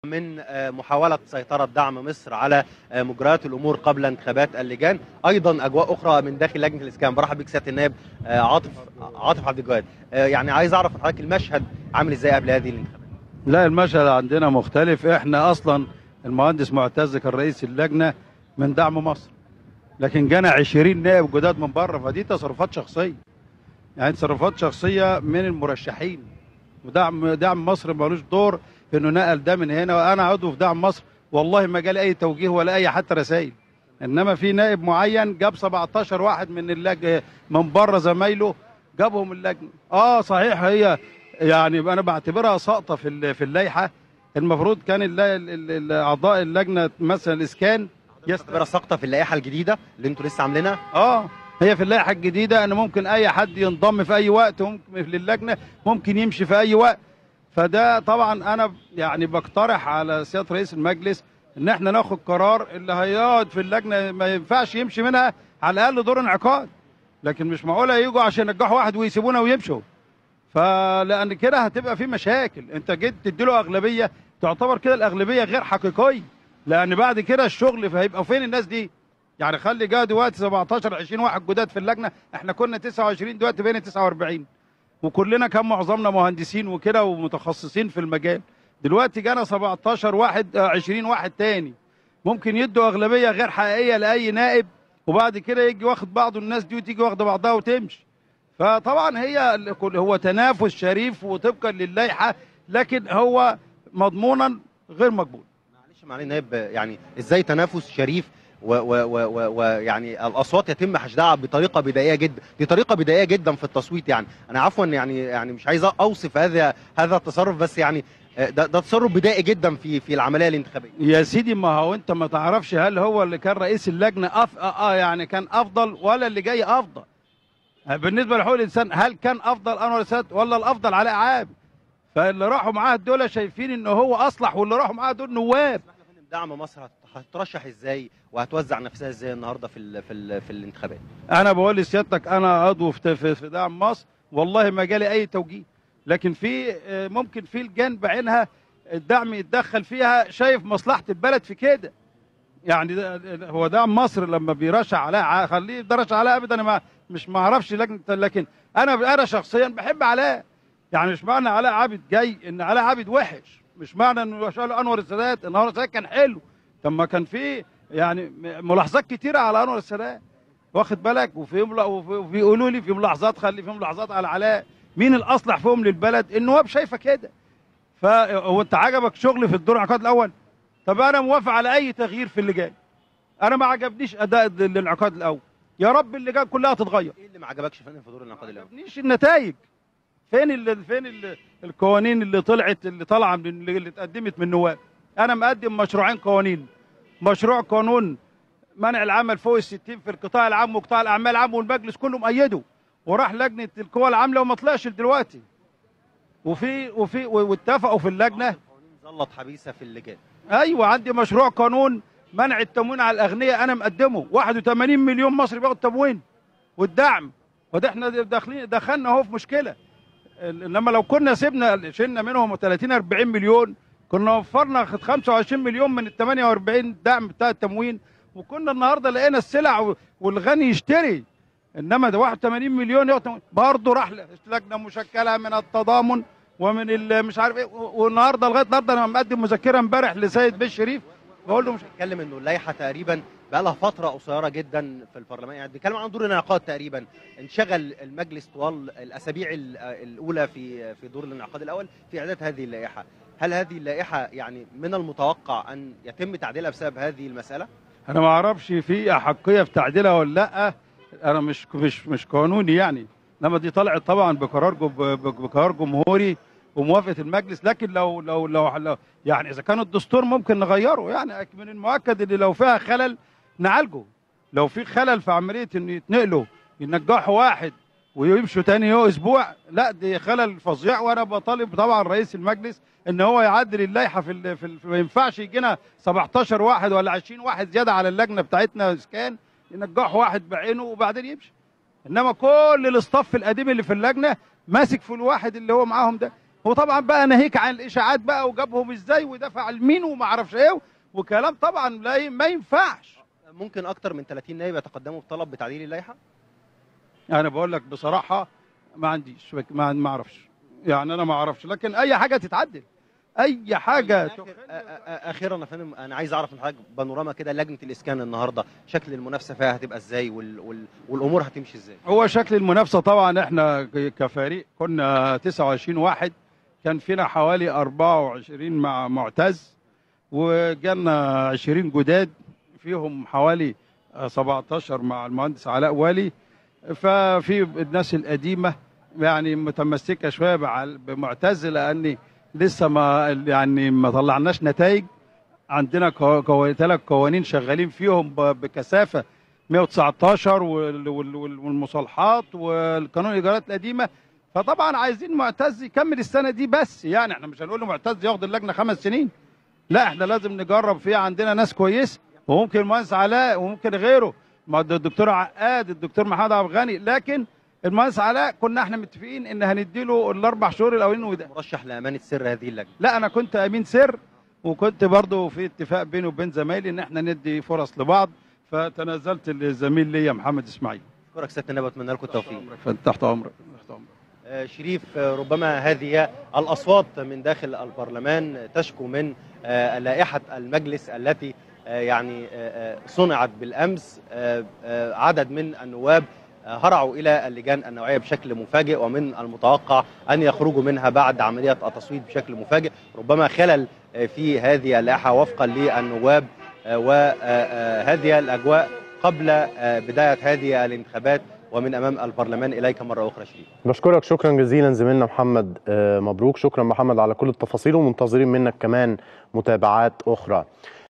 من محاولة سيطرة دعم مصر على مجريات الأمور قبل انتخابات اللجان أيضا أجواء أخرى من داخل لجنة الإسكان برحب بك سيادة النائب عاطف عاطف عبد الجواد يعني عايز أعرف من حضرتك المشهد عامل إزاي قبل هذه الانتخابات لا المشهد عندنا مختلف احنا اصلا المهندس معتز كان رئيس اللجنه من دعم مصر لكن جانا 20 نائب جداد من بره فدي تصرفات شخصيه يعني تصرفات شخصيه من المرشحين ودعم دعم مصر ملوش دور في انه نقل ده من هنا وانا عضو في دعم مصر والله ما جالي اي توجيه ولا اي حتى رسائل انما في نائب معين جاب 17 واحد من اللجنه من بره زمايله جابهم اللجنه اه صحيح هي يعني انا بعتبرها سقطه في في اللائحه المفروض كان اعضاء اللجنه مثلا الاسكان يعتبرها سقطه في اللائحه الجديده اللي انتوا لسه عاملينها اه هي في اللائحه الجديده ان ممكن اي حد ينضم في اي وقت ممكن للجنه ممكن يمشي في اي وقت فده طبعا انا يعني بقترح على سياده رئيس المجلس ان احنا ناخد قرار اللي هيقعد في اللجنه ما ينفعش يمشي منها على الاقل دور انعقاد لكن مش معقوله يجوا عشان ينجحوا واحد ويسيبونا ويمشوا فلان كده هتبقى في مشاكل انت جيت تديله اغلبيه تعتبر كده الاغلبيه غير حقيقيه لان بعد كده الشغل هيبقى فين الناس دي يعني خلي جا دلوقتي 17 20 واحد جداد في اللجنه احنا كنا 29 دلوقتي بقينا 49 وكلنا كان معظمنا مهندسين وكده ومتخصصين في المجال دلوقتي جانا 17 واحد 20 واحد تاني ممكن يدوا اغلبيه غير حقيقيه لاي نائب وبعد كده يجي واخد بعض الناس دي وتيجي واخده بعضها وتمشي فطبعا هي هو تنافس شريف وطبقا للائحه لكن هو مضمونا غير مقبول معلش معالي نائب يعني ازاي تنافس شريف ويعني الاصوات يتم حشدها بطريقه بدائيه جدا دي طريقه بدائيه جدا في التصويت يعني انا عفوا يعني يعني مش عايز اوصف هذا هذا التصرف بس يعني ده, ده تصرف بدائي جدا في في العمليه الانتخابيه يا سيدي ما هو انت ما تعرفش هل هو اللي كان رئيس اللجنه أف... اه يعني كان افضل ولا اللي جاي افضل بالنسبه لحقوق الانسان هل كان افضل انور السادات ولا الافضل علاء عابد فاللي راحوا معاه دول شايفين ان هو اصلح واللي راحوا معاه دول نواب دعم مصر هترشح ازاي وهتوزع نفسها ازاي النهارده في ال في ال في الانتخابات انا بقول لسيادتك انا عضو في, في دعم مصر والله ما جالي اي توجيه لكن في ممكن في لجان بعينها الدعم يتدخل فيها شايف مصلحه البلد في كده يعني هو دعم مصر لما بيرشح علاء خليه يدرش علاء ابدا انا ما مش ما اعرفش لجنه لكن انا انا شخصيا بحب علاء يعني مش معنى علاء عابد جاي ان علاء عابد وحش مش معنى انه شال انور السادات انور السادات كان حلو طب ما كان في يعني ملاحظات كتيره على انور السادات واخد بالك وفي وبيقولوا لي في ملاحظات خلي في ملاحظات على علاء مين الاصلح فيهم للبلد النواب شايفه كده فهو انت عجبك شغل في الدور الانعقاد الاول طب انا موافق على اي تغيير في اللي جاي انا ما عجبنيش اداء الانعقاد الاول يا رب اللي جاي كلها تتغير ايه اللي ما عجبكش فين في دور الانعقاد الاول ما عجبنيش النتائج فين اللي فين اللي القوانين اللي طلعت اللي طالعه من اللي اتقدمت من النواب انا مقدم مشروعين قوانين مشروع قانون منع العمل فوق ال 60 في القطاع العام وقطاع الاعمال العام والمجلس كله مؤيده وراح لجنه القوى العامله وما طلعش دلوقتي وفي وفي واتفقوا في اللجنه زلط حبيسه في اللجان ايوه عندي مشروع قانون منع التموين على الاغنياء انا مقدمه 81 مليون مصري بياخد تموين والدعم وده احنا داخلين دخلنا اهو في مشكله انما لو كنا سيبنا شلنا منهم 30 40 مليون كنا وفرنا 25 مليون من ال 48 دعم بتاع التموين وكنا النهارده لقينا السلع والغني يشتري انما ده 81 مليون ياخد برضه راح لجنه مشكله من التضامن ومن مش عارف ايه والنهارده لغايه النهارده انا مقدم مذكره امبارح لسيد بيه الشريف بقول له مش بتكلم انه اللائحه تقريبا بقى لها فتره قصيره جدا في البرلمان يعني بنتكلم عن دور الانعقاد تقريبا انشغل المجلس طوال الاسابيع الاولى في في دور الانعقاد الاول في اعداد هذه اللائحه هل هذه اللائحه يعني من المتوقع ان يتم تعديلها بسبب هذه المساله انا ما اعرفش في احقيه في تعديلها ولا لا انا مش مش مش قانوني يعني انما دي طلعت طبعا بقرار بقرار جمهوري وموافقه المجلس لكن لو لو لو, لو يعني اذا كان الدستور ممكن نغيره يعني من المؤكد ان لو فيها خلل نعالجه لو في خلل في عمليه ان يتنقلوا ينجحوا واحد ويمشوا تاني يوم اسبوع لا دي خلل فظيع وانا بطالب طبعا رئيس المجلس ان هو يعدل اللائحه في, ال في ال ما ينفعش يجينا 17 واحد ولا 20 واحد زياده على اللجنه بتاعتنا اسكان ينجحوا واحد بعينه وبعدين يمشي انما كل الاصطف القديم اللي في اللجنه ماسك في الواحد اللي هو معاهم ده هو طبعا بقى ناهيك عن الاشاعات بقى وجابهم ازاي ودفع لمين وما اعرفش ايه وكلام طبعا لا ي- ما ينفعش ممكن اكتر من 30 نائب يتقدموا بطلب بتعديل اللائحه انا بقول لك بصراحه ما عنديش فك- ما ما اعرفش يعني انا ما اعرفش لكن اي حاجه تتعدل اي حاجه آخر- آ- آ- اخيرا يا فندم انا عايز اعرف من حضرتك بانوراما كده لجنه الاسكان النهارده شكل المنافسه فيها هتبقى ازاي وال... وال... والامور هتمشي ازاي هو شكل المنافسه طبعا احنا ك- كفريق كنا 29 واحد كان فينا حوالي 24 مع معتز وجالنا 20 جداد فيهم حوالي آه، 17 مع المهندس علاء والي ففي الناس القديمه يعني متمسكه شويه بع- بمعتز لان لسه ما يعني ما طلعناش نتائج عندنا كو- كو- ثلاث قوانين شغالين فيهم ب- بكثافه 119 وال- وال- وال- والمصالحات والقانون الايجارات القديمه فطبعا عايزين معتز يكمل السنه دي بس يعني احنا مش هنقول له معتز ياخد اللجنه خمس سنين لا احنا لازم نجرب فيها عندنا ناس كويسه وممكن المهندس علاء وممكن غيره ما ده الدكتور عقاد الدكتور محمد عبد الغني لكن المهندس علاء كنا احنا متفقين ان هنديله الاربع شهور الاولين وده مرشح لامانه سر هذه اللجنه لا انا كنت امين سر وكنت برضو في اتفاق بيني وبين زمايلي ان احنا ندي فرص لبعض فتنازلت للزميل ليا محمد اسماعيل اشكرك سياده النائب واتمنى لكم التوفيق تحت امرك تحت امرك آه، شريف آه، ربما هذه الأصوات من داخل البرلمان تشكو من آه، لائحة المجلس التي آه، يعني آه، آه، صنعت بالأمس آه، آه، عدد من النواب آه، هرعوا إلى اللجان النوعية بشكل مفاجئ ومن المتوقع أن يخرجوا منها بعد عملية التصويت بشكل مفاجئ ربما خلل آه، في هذه اللائحة وفقا للنواب وهذه الأجواء قبل آه، بداية هذه الانتخابات ومن أمام البرلمان إليك مرة أخرى شريف بشكرك شكرا جزيلا زميلنا محمد آه، مبروك شكرا محمد على كل التفاصيل ومنتظرين منك كمان متابعات أخرى